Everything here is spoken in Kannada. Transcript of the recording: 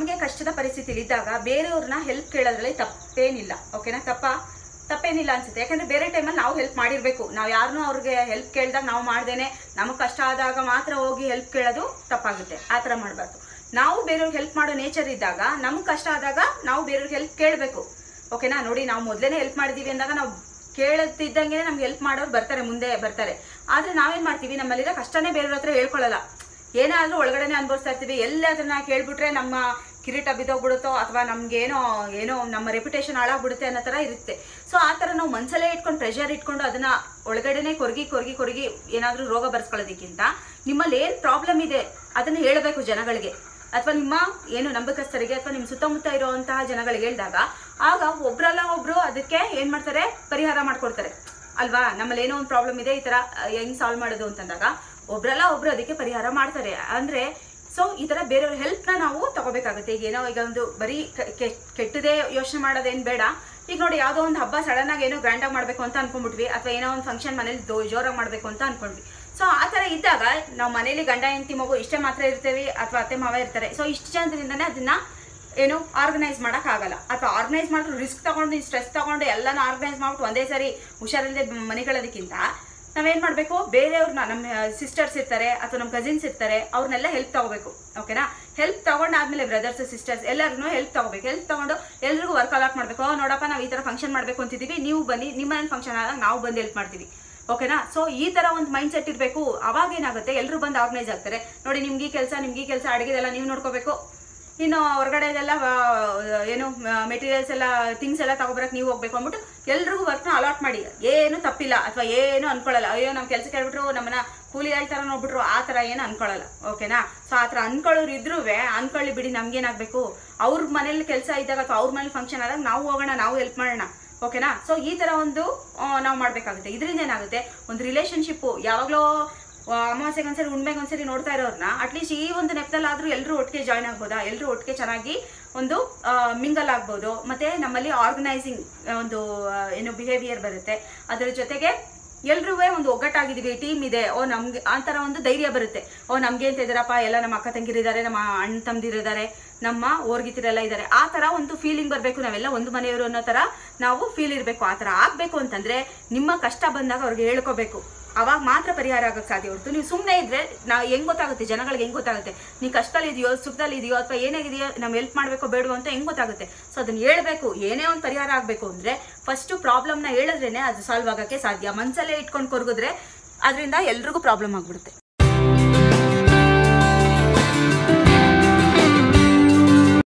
ನಮಗೆ ಕಷ್ಟದ ಪರಿಸ್ಥಿತಿಲಿ ಇದ್ದಾಗ ಬೇರೆಯವ್ರನ್ನ ಹೆಲ್ಪ್ ಕೇಳೋದ್ರಲ್ಲಿ ತಪ್ಪೇನಿಲ್ಲ ಓಕೆನಾ ತಪ್ಪ ತಪ್ಪೇನಿಲ್ಲ ಅನ್ಸುತ್ತೆ ಯಾಕಂದ್ರೆ ಬೇರೆ ಟೈಮಲ್ಲಿ ನಾವು ಹೆಲ್ಪ್ ಮಾಡಿರ್ಬೇಕು ನಾವು ಯಾರನ್ನೂ ಅವ್ರಿಗೆ ಹೆಲ್ಪ್ ಕೇಳಿದಾಗ ನಾವು ಮಾಡ್ದೇನೆ ನಮಗೆ ಕಷ್ಟ ಆದಾಗ ಮಾತ್ರ ಹೋಗಿ ಹೆಲ್ಪ್ ಕೇಳೋದು ತಪ್ಪಾಗುತ್ತೆ ಆ ಥರ ಮಾಡಬಾರ್ದು ನಾವು ಬೇರೆಯವ್ರಿಗೆ ಹೆಲ್ಪ್ ಮಾಡೋ ನೇಚರ್ ಇದ್ದಾಗ ನಮ್ಗೆ ಕಷ್ಟ ಆದಾಗ ನಾವು ಬೇರೆಯವ್ರಿಗೆ ಹೆಲ್ಪ್ ಕೇಳಬೇಕು ಓಕೆನಾ ನೋಡಿ ನಾವು ಮೊದಲೇ ಹೆಲ್ಪ್ ಮಾಡಿದೀವಿ ಅಂದಾಗ ನಾವು ಕೇಳುತ್ತಿದ್ದಂಗೆ ನಮ್ಗೆ ಹೆಲ್ಪ್ ಮಾಡೋರು ಬರ್ತಾರೆ ಮುಂದೆ ಬರ್ತಾರೆ ಆದ್ರೆ ನಾವೇನ್ ಮಾಡ್ತೀವಿ ನಮ್ಮಲ್ಲಿರೋ ಕಷ್ಟನೇ ಬೇರೆಯವ್ರ ಹತ್ರ ಹೇಳ್ಕೊಳ್ಳಲ್ಲ ಏನಾದ್ರೂ ಒಳಗಡೆನೆ ಅನ್ಭವಿಸ್ತಾ ಇರ್ತೀವಿ ಎಲ್ಲ ಅದನ್ನ ಕೇಳ್ಬಿಟ್ರೆ ನಮ್ಮ ಕಿರೀಟ ಬಿದ್ದೋಗ್ಬಿಡುತ್ತೋ ಅಥವಾ ನಮ್ಗೆ ಏನೋ ಏನೋ ನಮ್ಮ ರೆಪ್ಯುಟೇಷನ್ ಹಾಳಾಗ್ಬಿಡುತ್ತೆ ಅನ್ನೋ ಥರ ಇರುತ್ತೆ ಸೊ ಆ ಥರ ನಾವು ಮನ್ಸಲ್ಲೇ ಇಟ್ಕೊಂಡು ಪ್ರೆಷರ್ ಇಟ್ಕೊಂಡು ಅದನ್ನ ಒಳಗಡೆನೆ ಕೊರಗಿ ಕೊರಗಿ ಕೊರಗಿ ಏನಾದ್ರೂ ರೋಗ ಬರ್ಸ್ಕೊಳ್ಳೋದಕ್ಕಿಂತ ನಿಮ್ಮಲ್ಲಿ ಏನ್ ಪ್ರಾಬ್ಲಮ್ ಇದೆ ಅದನ್ನ ಹೇಳಬೇಕು ಜನಗಳಿಗೆ ಅಥವಾ ನಿಮ್ಮ ಏನು ನಂಬಿಕಸ್ಥರಿಗೆ ಅಥವಾ ನಿಮ್ಮ ಸುತ್ತಮುತ್ತ ಇರುವಂತಹ ಜನಗಳಿಗೆ ಹೇಳಿದಾಗ ಆಗ ಒಬ್ರಲ್ಲ ಒಬ್ರು ಅದಕ್ಕೆ ಏನ್ ಮಾಡ್ತಾರೆ ಪರಿಹಾರ ಮಾಡ್ಕೊಡ್ತಾರೆ ಅಲ್ವಾ ನಮ್ಮಲ್ಲಿ ಏನೋ ಒಂದು ಪ್ರಾಬ್ಲಮ್ ಇದೆ ಈ ತರ ಅಹ್, ಹೆಂಗ್ ಸಾಲ್ವ್ ಮಾಡೋದು ಅಂತಂದಾಗ ಒಬ್ರಲ್ಲ ಒಬ್ರು ಅದಕ್ಕೆ ಪರಿಹಾರ ಮಾಡ್ತಾರೆ ಅಂದ್ರೆ ಸೊ ಈ ತರ ಬೇರೆಯವ್ರ ಹೆಲ್ಪ್ನ ನಾವು ತಗೋಬೇಕಾಗುತ್ತೆ ಈಗ ಏನೋ ಈಗ ಒಂದು ಬರೀ ಕ- ಕೆ- ಕೆಟ್ಟದೇ ಯೋಚನೆ ಮಾಡೋದೇನ್ ಬೇಡ ಈಗ ನೋಡಿ ಯಾವುದೋ ಒಂದು ಹಬ್ಬ ಸಡನ್ ಆಗಿ ಏನೋ ಗ್ರ್ಯಾಂಡ್ ಆಗಿ ಮಾಡ್ಬೇಕು ಅಂತ ಅನ್ಕೊಂಡ್ಬಿಟ್ವಿ ಅಥವಾ ಏನೋ ಒಂದು ಫಂಕ್ಷನ್ ಮನೇಲಿ ದೋ- ಜೋರಾಗಿ ಮಾಡ್ಬೇಕು ಅಂತ ಅನ್ಕೊಂಡ್ವಿ ಸೊ ಆ ಥರ ಇದ್ದಾಗ ನಾವು ಮನೇಲಿ ಗಂಡ ಹೆಂಡತಿ ಮಗು ಇಷ್ಟೇ ಮಾತ್ರ ಇರ್ತೇವೆ ಅಥವಾ ಅತ್ತೆ ಮಾವ ಇರ್ತಾರೆ ಸೊ ಇಷ್ಟು ಜನರಿಂದನೇ ಅದನ್ನ ಏನು ಆರ್ಗನೈಸ್ ಮಾಡಕ್ ಆಗಲ್ಲ ಅಥವಾ ಆರ್ಗನೈಸ್ ಮಾಡಿದ್ರು ರಿಸ್ಕ್ ತಗೊಂಡು ಸ್ಟ್ರೆಸ್ ತಗೊಂಡು ಎಲ್ಲಾನು ಆರ್ಗನೈಸ್ ಮಾಡ್ಬಿಟ್ಟು ಒಂದೇ ಸಾರಿ ಹುಷಾರಿಲ್ಲದೆ ಮನೆಗಳದಕ್ಕಿಂತ ನಾವೇನ್ ಮಾಡ್ಬೇಕು ಬೇರೆಯವ್ರನ್ನ ನಮ್ಮ ಸಿಸ್ಟರ್ಸ್ ಇರ್ತಾರೆ ಅಥವಾ ನಮ್ಮ ಕಸಿನ್ಸ್ ಇರ್ತಾರೆ ಅವ್ರನ್ನೆಲ್ಲ ಹೆಲ್ಪ್ ತಗೋಬೇಕು ಓಕೆನಾ ಹೆಲ್ಪ್ ತಗೊಂಡಾದ್ಮೇಲೆ ಬ್ರದರ್ಸ್ ಸಿಸ್ಟರ್ಸ್ ಎಲ್ಲರಿಗೂ ಹೆಲ್ಪ್ ತಗೋಬೇಕು ಹೆಲ್ಪ್ ತಗೊಂಡು ಎಲ್ರಿಗೂ ವರ್ಕ್ ಅಲಾಟ್ ಮಾಡ್ಬೇಕು "ಓ, ನೋಡಪ್ಪ ನಾವು ಈ ತರ ಫಂಕ್ಷನ್ ಮಾಡ್ಬೇಕು ಅಂತಿದೀವಿ ನೀವು ಬನ್ನಿ ನಿಮ್ಮ ಮನೇಲಿ ಫಂಕ್ಷನ್ ಆದಾಗ ನಾವು ಬಂದು ಹೆಲ್ಪ್ ಮಾಡ್ತೀವಿ ಓಕೆನಾ ಸೊ ಈ ತರ ಒಂದು ಮೈಂಡ್ ಸೆಟ್ ಇರಬೇಕು ಅವಾಗ ಏನಾಗುತ್ತೆ ಎಲ್ಲರೂ ಬಂದು ಆರ್ಗನೈಸ್ ಆಗ್ತಾರೆ ನೋಡಿ ನಿಮ್ಗೆ ಈ ಕೆಲಸ ನಿಮ್ಗೆ ಈ ಕೆಲಸ ಅಡುಗೆದೆಲ್ಲ ನೀವು ನೋಡ್ಕೋಬೇಕು ಇನ್ನು ಹೊರಗಡೆದೆಲ್ಲ ಆ, ಏನು ಮೆಟೀರಿಯಲ್ಸ್ ಎಲ್ಲ ಥಿಂಗ್ಸ್ ಎಲ್ಲ ತಗೊಬರಕ್ ನೀವು ಹೋಗ್ಬೇಕು ಅಂದ್ಬಿಟ್ಟು ಎಲ್ರಿಗೂ ವರ್ಕ್ನ ಅಲಾಟ್ ಮಾಡಿ ಏನು ತಪ್ಪಿಲ್ಲ ಅಥವಾ ಏನು ಅನ್ಕೊಳ್ಳಲ್ಲ ಅಯ್ಯೋ ನಮ್ಮ ಕೆಲಸ ಕೇಳ್ಬಿಟ್ರು ನಮ್ಮನ್ನ ಕೂಲಿ ಹೇಳ್ತಾರ ನೋಡ್ಬಿಟ್ರು ಆ ಥರ ಏನು ಅನ್ಕೊಳ್ಳಲ್ಲ ಓಕೆನಾ ಸೊ ಆ ಥರ ಅನ್ಕೊಳ್ಳೋರು ಇದ್ರೂ ಅನ್ಕೊಳ್ಳಿ ಬಿಡಿ ನಮ್ಗೇನಾಗಬೇಕು ಅವ್ರ ಮನೇಲಿ ಕೆಲಸ ಇದ್ದಾಗ ಅಥವಾ ಅವ್ರ ಮನೇಲಿ ಫಂಕ್ಷನ್ ಆದಾಗ ನಾವು ಹೋಗೋಣ ನಾವು ಹೆಲ್ಪ್ ಮಾಡೋಣ ಓಕೆನಾ ಸೊ ಈ ತರ ಒಂದು ನಾವು ಮಾಡ್ಬೇಕಾಗುತ್ತೆ ಇದರಿಂದ ಏನಾಗುತ್ತೆ ಒಂದು ರಿಲೇಶನ್ಶಿಪ್ ಯಾವಾಗಲೂ ಅಮಾವಾಸ್ಯೆಗೆ ಒಂದ್ಸರಿ ಉಣ್ಮೆಗೆ ಒಂದ್ಸರಿ ನೋಡ್ತಾ ಇರೋರ್ನ ಅಟ್ಲೀಸ್ಟ್ ಈ ಒಂದು ನೆಪದಲ್ಲಾದ್ರೂ ಎಲ್ಲರೂ ಒಟ್ಟಿಗೆ ಜಾಯ್ನ್ ಆಗ್ಬೋದಾ ಎಲ್ಲರೂ ಒಟ್ಟಿಗೆ ಚೆನ್ನಾಗಿ ಒಂದು ಮಿಂಗಲ್ ಆಗ್ಬೋದು ಮತ್ತೆ ನಮ್ಮಲ್ಲಿ ಆರ್ಗನೈಸಿಂಗ್ ಒಂದು ಆ, ಏನು ಬಿಹೇವಿಯರ್ ಬರುತ್ತೆ ಅದರ ಜೊತೆಗೆ ಎಲ್ರೂ ಒಂದು ಒಗ್ಗಟ್ಟಾಗಿದ್ದೀವಿ ಟೀಮ್ ಇದೆ ಓ ನಮ್ಗೆ ಆ ಥರ ಒಂದು ಧೈರ್ಯ ಬರುತ್ತೆ ಓ ನಮ್ಗೆ ಅಂತ ಇದ್ದಾರಪ್ಪ ಎಲ್ಲ ನಮ್ಮ ಅಕ್ಕ ತಂಗಿರಿದ್ದಾರೆ ನಮ್ಮ ಅಣ್ಣ ತಮ್ಮದಿರಿದ್ದಾರೆ ನಮ್ಮ ಓರ್ಗಿತಿರೆಲ್ಲ ಇದ್ದಾರೆ ಆ ಥರ ಒಂದು ಫೀಲಿಂಗ್ ಬರಬೇಕು ನಾವೆಲ್ಲ ಒಂದು ಮನೆಯವರು ಅನ್ನೋ ಥರ ನಾವು ಫೀಲ್ ಇರಬೇಕು ಆ ಥರ ಆಗಬೇಕು ಅಂತಂದ್ರೆ ನಿಮ್ಮ ಕಷ್ಟ ಬಂದಾಗ ಅವ್ರಿಗೆ ಹೇಳ್ಕೋಬೇಕು ಅವಾಗ ಮಾತ್ರ ಪರಿಹಾರ ಆಗಕ್ಕೆ ಸಾಧ್ಯ ಹೊರತು ನೀವು ಸುಮ್ಮನೆ ಇದ್ರೆ ನಾ ಹೆಂಗ್ ಗೊತ್ತಾಗುತ್ತೆ ಜನಗಳಿಗೆ ಹೆಂಗ್ ಗೊತ್ತಾಗುತ್ತೆ ನೀ ಕಷ್ಟದಲ್ಲಿ ಇದೆಯೋ ಸುಖದಲ್ಲಿ ಇದೆಯೋ ಅಥವಾ ಏನಾಗಿದೆಯೋ ನಾವು ಹೆಲ್ಪ್ ಮಾಡಬೇಕೋ ಬೇಡವೋ ಅಂತ ಹೆಂಗ್ ಗೊತ್ತಾಗುತ್ತೆ ಸೊ ಅದನ್ನ ಹೇಳ್ಬೇಕು ಏನೇ ಒಂದು ಪರಿಹಾರ ಆಗಬೇಕು ಅಂದ್ರೆ ಫಸ್ಟ್ ಪ್ರಾಬ್ಲಮ್ನ ಹೇಳಿದ್ರೇನೆ ಅದು ಸಾಲ್ವ್ ಆಗಕ್ಕೆ ಸಾಧ್ಯ ಮನ್ಸಲ್ಲೇ ಇಟ್ಕೊಂಡು ಕೊರಗಿದ್ರೆ ಅದರಿಂದ ಎಲ್ರಿಗೂ ಪ್ರಾಬ್ಲಮ್ ಆಗ್ಬಿಡುತ್ತೆ